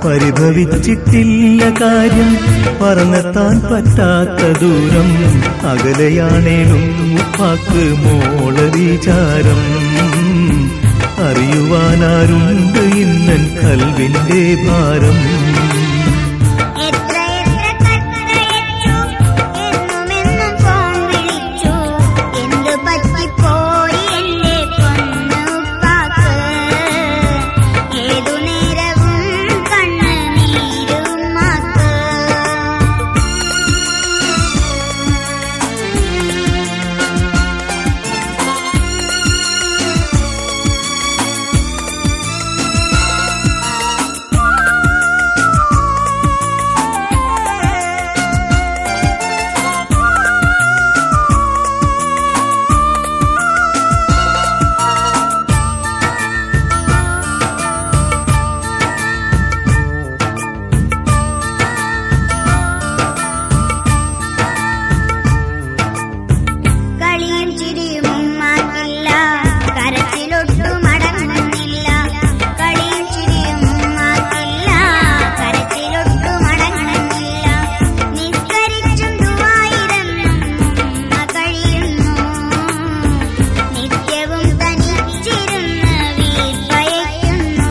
പരിഭവിച്ചിട്ടില്ല കാര്യം പറന്നെത്താൻ പറ്റാത്ത ദൂരം അകലെയാണേലും ഉപ്പാക്ക് മോള വിചാരം അറിയുവാനാരുണ്ട് ഇന്നൻ കൽവിന്റെ ഭാരം എത്ര എത്ര കത്തയച്ചു എന്നുമെന്നും ഫോൺ വിളിച്ചു എന്തു പറ്റിപ്പോയി എന്റെ പൊന്നുപ്പാക്ക് ഏതു നേരവും കണ്ണുനീരുമാക്ക് കളിയും ചിരിയും ഉമ്മാക്കില്ല കരച്ചിലൊട്ടു മടങ്ങുന്നില്ല കളിയും ചിരിയും ഉമ്മാക്കില്ല കരച്ചിലൊട്ടു മടങ്ങുന്നില്ല നിസ്കരിച്ചും ദുആയിരന്നും ഉമ്മ കഴിയുന്നു നിത്യവും തനിച്ചിരുന്ന് വീർപ്പയയ്ക്കുന്നു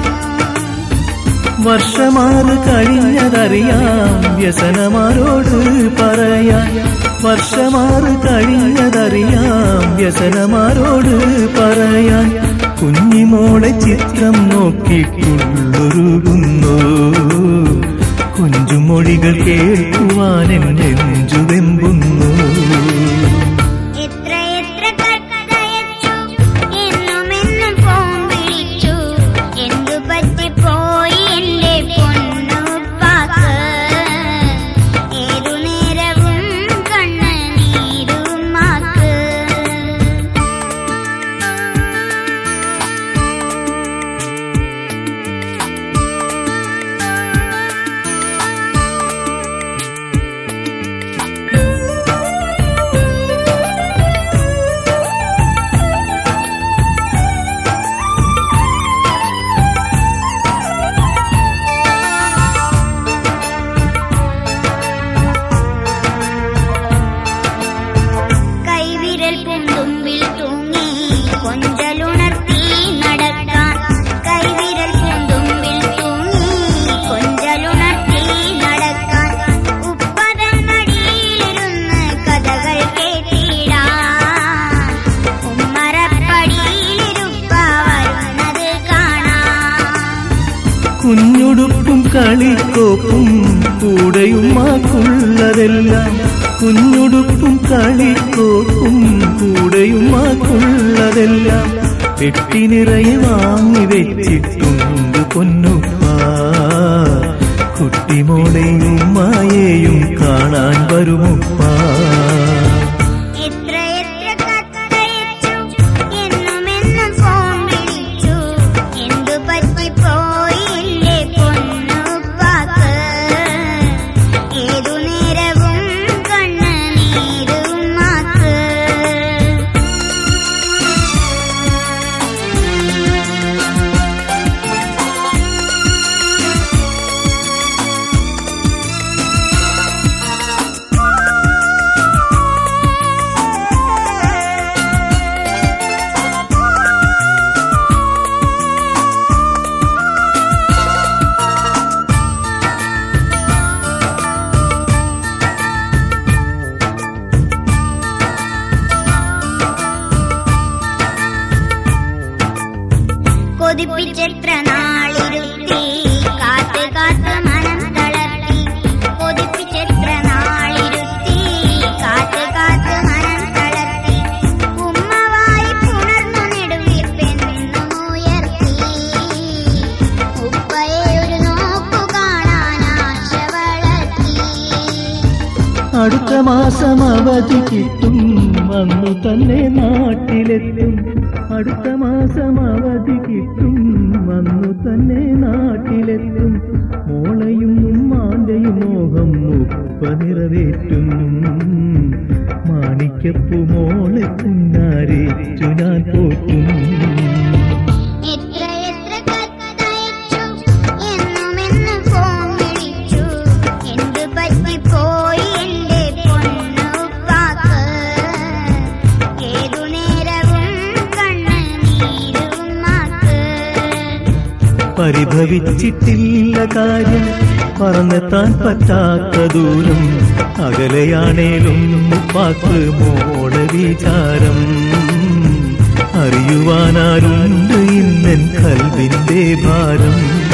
വർഷമാറ് കഴിഞ്ഞതറിയാം വ്യസനമാരോട് പറയാൻ വർഷമാറ് കഴിഞ്ഞതറിയാം വ്യസനമാരോട് പറയാൻ കുഞ്ഞിമോളെ ചിത്രം നോക്കിക്കുള്ളുരുകുന്നു കുഞ്ചുമൊഴികൾ കേൾക്കുവാൻ എന്നെ നെഞ്ചുവെമ്പുന്നു എത്ര എത്ര കത്തയച്ചു എന്നുമെന്നും ഫോൺ വിളിച്ചു എന്തു പറ്റിപ്പോയി എന്റെ പൊന്നുപ്പാക്ക് ഏതു നേരവും കണ്ണുനീരുമാക്ക് കൈവിരൽ പൂന്തുമ്പിൽ തൂങ്ങി കൊഞ്ചലുണർത്തി നടക്കാൻ കൈവിരൽ പൂന്തുമ്പിൽ തൂങ്ങി കൊഞ്ചലുണർത്തി നടക്കാൻ ഉപ്പതൻ മടിയിലിരുന്ന് കഥകൾ കേട്ടിടാൻ ഉമ്മറപ്പടിയിലിരുപ്പ വരുന്നത് കാണാം കുഞ്ഞുടുപ്പും കളിക്കോപ്പും കൂടെയുമാക്കുള്ളതെല്ലാം കുഞ്ഞുടുപ്പും കളിക്കോപ്പും കൂടെയുമാക്കുള്ളതെല്ലാം പെട്ടി നിറയെ വാങ്ങി വെച്ചിട്ടുണ്ട് പൊന്നുപ്പ കുട്ടിമോളെയും മായെയും കാണാൻ വരുമുപ്പ എത്ര എത്ര കത്തയച്ചു എന്നുമെന്നും ഫോൺ വിളിച്ചു എന്തു പറ്റിപ്പോയി എന്റെ പൊന്നുപ്പാക്ക് ഏതു നേരവും കണ്ണുനീരുമാക്ക് കൊതിപ്പിച്ചെത്ര നാളിരുത്തി കാത്ത് കാത്ത് മനം തളർത്തി കൊതിപ്പിച്ചെത്ര നാളിരുത്തി കാത്ത് കാത്ത് മനം തളർത്തി ഉമ്മവായി പുണർന്നു നെടുവീർപ്പെന്നുയർത്തി ഉപ്പയെ ഒരു നോക്കു കാണാൻ ആശ വളർത്തി അടുത്ത മാസം അവധി കിട്ടും വന്നു തന്നെ നാട്ടിലെത്തും അടുത്ത മാസം അവധി കിട്ടും വന്നു തന്നെ നാട്ടിലെത്തും മോളയും ഉമ്മാന്റെയും മോഹം ഉപ്പ നിറവേറ്റും മാണിക്കപ്പു മോളെ കുഞ്ഞാരേറ്റു ഞാൻ പോറ്റും എത്ര എത്ര കത്തയച്ചു എന്നുമെന്ന് ഫോൺ പരിഭവിച്ചിട്ടില്ല കാര്യം പറന്നെത്താൻ പറ്റാത്ത ദൂരം അകലെയാണേലും ഉപ്പാക്ക് മോളെ വിചാരം അറിയുവാനാരുണ്ട് ഇന്നൻ കൽവിന്റെ ഭാരം